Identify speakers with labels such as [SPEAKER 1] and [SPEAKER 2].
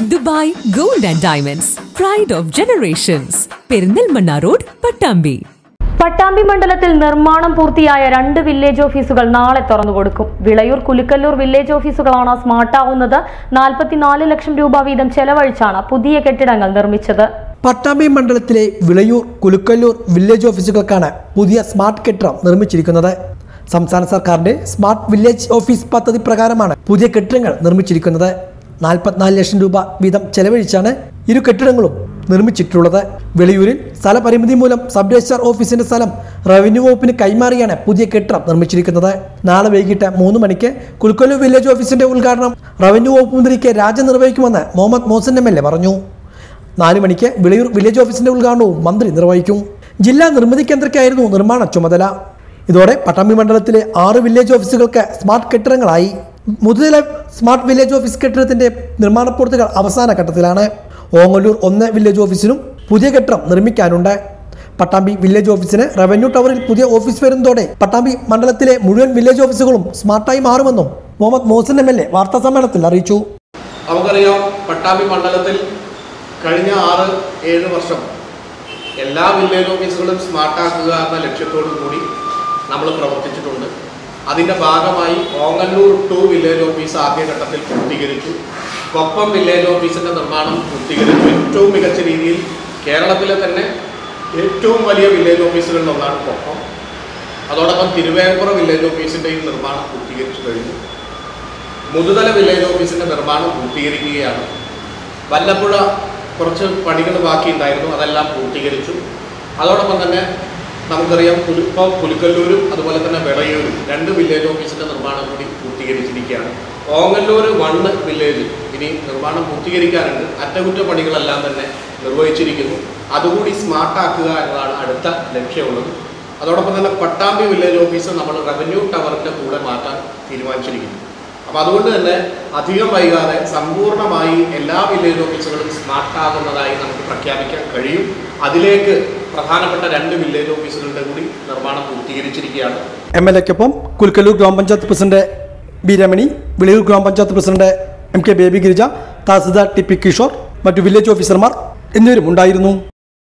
[SPEAKER 1] Dubai gold and diamonds pride of generations Perinthalmanna road Pattambi
[SPEAKER 2] Pattambi മണ്ഡലത്തിൽ നിർമ്മാണം പൂർത്തിയായ രണ്ട് വില്ലേജ് ഓഫീസുകൾ നാളെ തുറന്നുകൊടുക്കും വിളയൂർ കുലുക്കല്ലൂർ വില്ലേജ് ഓഫീസുകളാണ് സ്മാർട്ടാവുന്നത് നാൽപ്പത്തിനാല് ലക്ഷം രൂപ വീതം ചെലവഴിച്ചാണ് പുതിയ കെട്ടിടങ്ങൾ നിർമ്മിച്ചത്
[SPEAKER 3] പട്ടാമ്പി മണ്ഡലത്തിലെ വിളയൂർ കുലുക്കല്ലൂർ വില്ലേജ് ഓഫീസുകൾക്കാണ് പുതിയ സ്മാർട്ട് കെട്ടിടം നിർമ്മിച്ചിരിക്കുന്നത് സംസ്ഥാന സർക്കാരിന്റെ സ്മാർട്ട് വില്ലേജ് ഓഫീസ് പദ്ധതി പ്രകാരമാണ് പുതിയ കെട്ടിടങ്ങൾ നിർമ്മിച്ചിരിക്കുന്നത് നാൽപ്പത്തിനാല് ലക്ഷം രൂപ വീതം ചെലവഴിച്ചാണ് ഇരു കെട്ടിടങ്ങളും നിർമ്മിച്ചിട്ടുള്ളത് വെളിയൂരിൽ സ്ഥലപരിമിതി മൂലം സബ് രജിസ്ട്രാർ ഓഫീസിന്റെ സ്ഥലം റവന്യൂ വകുപ്പിന് കൈമാറിയാണ് പുതിയ കെട്ടിടം നിർമ്മിച്ചിരിക്കുന്നത് നാളെ വൈകിട്ട് മൂന്ന് മണിക്ക് കുലുക്കല്ലൂർ വില്ലേജ് ഓഫീസിന്റെ ഉദ്ഘാടനം റവന്യൂ വകുപ്പ് മന്ത്രി കെ രാജൻ നിർവഹിക്കുമെന്ന് Muhammad Mohsin M L A പറഞ്ഞു നാല് മണിക്ക് വിളയൂർ വില്ലേജ് ഓഫീസിന്റെ ഉദ്ഘാടനവും മന്ത്രി നിർവഹിക്കും ജില്ലാ നിർമ്മിതി കേന്ദ്രയ്ക്കായിരുന്നു നിർമ്മാണ ചുമതല ഇതോടെ പട്ടാമ്പി മണ്ഡലത്തിലെ ആറ് വില്ലേജ് ഓഫീസുകൾക്ക് സ്മാർട്ട് കെട്ടിടങ്ങളായി മുതുതല സ്മാർട്ട് വില്ലേജ് ഓഫീസ് കെട്ടിടത്തിന്റെ നിർമ്മാണ പ്രവൃത്തികൾ അവസാന ഘട്ടത്തിലാണ് ഓങ്ങല്ലൂർ ഒന്ന് വില്ലേജ് ഓഫീസിനും പുതിയ കെട്ടിടം നിർമ്മിക്കാനുണ്ട് പട്ടാമ്പി വില്ലേജ് ഓഫീസിന് റവന്യൂ ടവറിൽ പുതിയ ഓഫീസ് വരുന്നതോടെ പട്ടാമ്പി മണ്ഡലത്തിലെ മുഴുവൻ വില്ലേജ് ഓഫീസുകളും സ്മാർട്ടായി മാറുമെന്നും Muhammad Mohsin M L A വാർത്താ സമ്മേളനത്തിൽ അറിയിച്ചു
[SPEAKER 4] നമുക്കറിയാം പട്ടാമ്പി മണ്ഡലത്തിൽ കഴിഞ്ഞ ആറ് ഏഴ് വർഷം എല്ലാ വില്ലേജ് ഓഫീസുകളും സ്മാർട്ടാക്കുക എന്ന ലക്ഷ്യത്തോടു കൂടി നമ്മൾ പ്രവർത്തിച്ചിട്ടുണ്ട് അതിൻ്റെ ഭാഗമായി ഓങ്ങല്ലൂർ ടു വില്ലേജ് ഓഫീസ് ആദ്യഘട്ടത്തിൽ പൂർത്തീകരിച്ചു കൊപ്പം വില്ലേജ് ഓഫീസിൻ്റെ നിർമ്മാണം പൂർത്തീകരിച്ചു ഏറ്റവും മികച്ച രീതിയിൽ കേരളത്തിലെ തന്നെ ഏറ്റവും വലിയ വില്ലേജ് ഓഫീസുകളിൽ ഒന്നാണ് കൊപ്പം അതോടൊപ്പം തിരുവേങ്കുറ വില്ലേജ് ഓഫീസിൻ്റെയും നിർമ്മാണം പൂർത്തീകരിച്ചു കഴിഞ്ഞു മുതുതല വില്ലേജ് ഓഫീസിന്റെ നിർമ്മാണം പൂർത്തീകരിക്കുകയാണ് വല്ലപ്പുഴ കുറച്ച് പണികൾ ബാക്കിയുണ്ടായിരുന്നു അതെല്ലാം പൂർത്തീകരിച്ചു അതോടൊപ്പം തന്നെ നമുക്കറിയാം പുലി ഇപ്പോൾ പുലിക്കല്ലൂരും അതുപോലെ തന്നെ വിളയൂരും രണ്ട് വില്ലേജ് ഓഫീസിന്റെ നിർമ്മാണം കൂടി പൂർത്തീകരിച്ചിരിക്കുകയാണ് ഓങ്ങല്ലൂർ വണ്ണ് വില്ലേജ് ഇനി നിർമ്മാണം പൂർത്തീകരിക്കാനുണ്ട് അറ്റകുറ്റപ്പണികളെല്ലാം തന്നെ നിർവഹിച്ചിരിക്കുന്നു അതുകൂടി സ്മാർട്ടാക്കുക എന്നതാണ് അടുത്ത ലക്ഷ്യമുള്ളത് അതോടൊപ്പം തന്നെ പട്ടാമ്പി വില്ലേജ് ഓഫീസ് നമ്മൾ റവന്യൂ ടവറിന്റെ കൂടെ മാറ്റാൻ തീരുമാനിച്ചിരിക്കുന്നു അപ്പം അതുകൊണ്ട് തന്നെ അധികം വൈകാതെ സമ്പൂർണ്ണമായി എല്ലാ വില്ലേജ് ഓഫീസുകളും സ്മാർട്ട് ആകുന്നതായി നമുക്ക് പ്രഖ്യാപിക്കാൻ കഴിയും അതിലേക്ക് പ്രധാനപ്പെട്ട രണ്ട് വില്ലേജ് ഓഫീസുകളുടെ കൂടി നിർമ്മാണം പൂർത്തീകരിച്ചിരിക്കുകയാണ്
[SPEAKER 3] എം എൽ എക്കൊപ്പം കുൽക്കല്ലൂർ ഗ്രാമപഞ്ചായത്ത് പ്രസിഡന്റ് ബി രമണി വിളയൂർ ഗ്രാമപഞ്ചായത്ത് president M K Baby Girija tahsildar T P Kishore മറ്റു വില്ലേജ് ഓഫീസർമാർ എന്നിവരും ഉണ്ടായിരുന്നു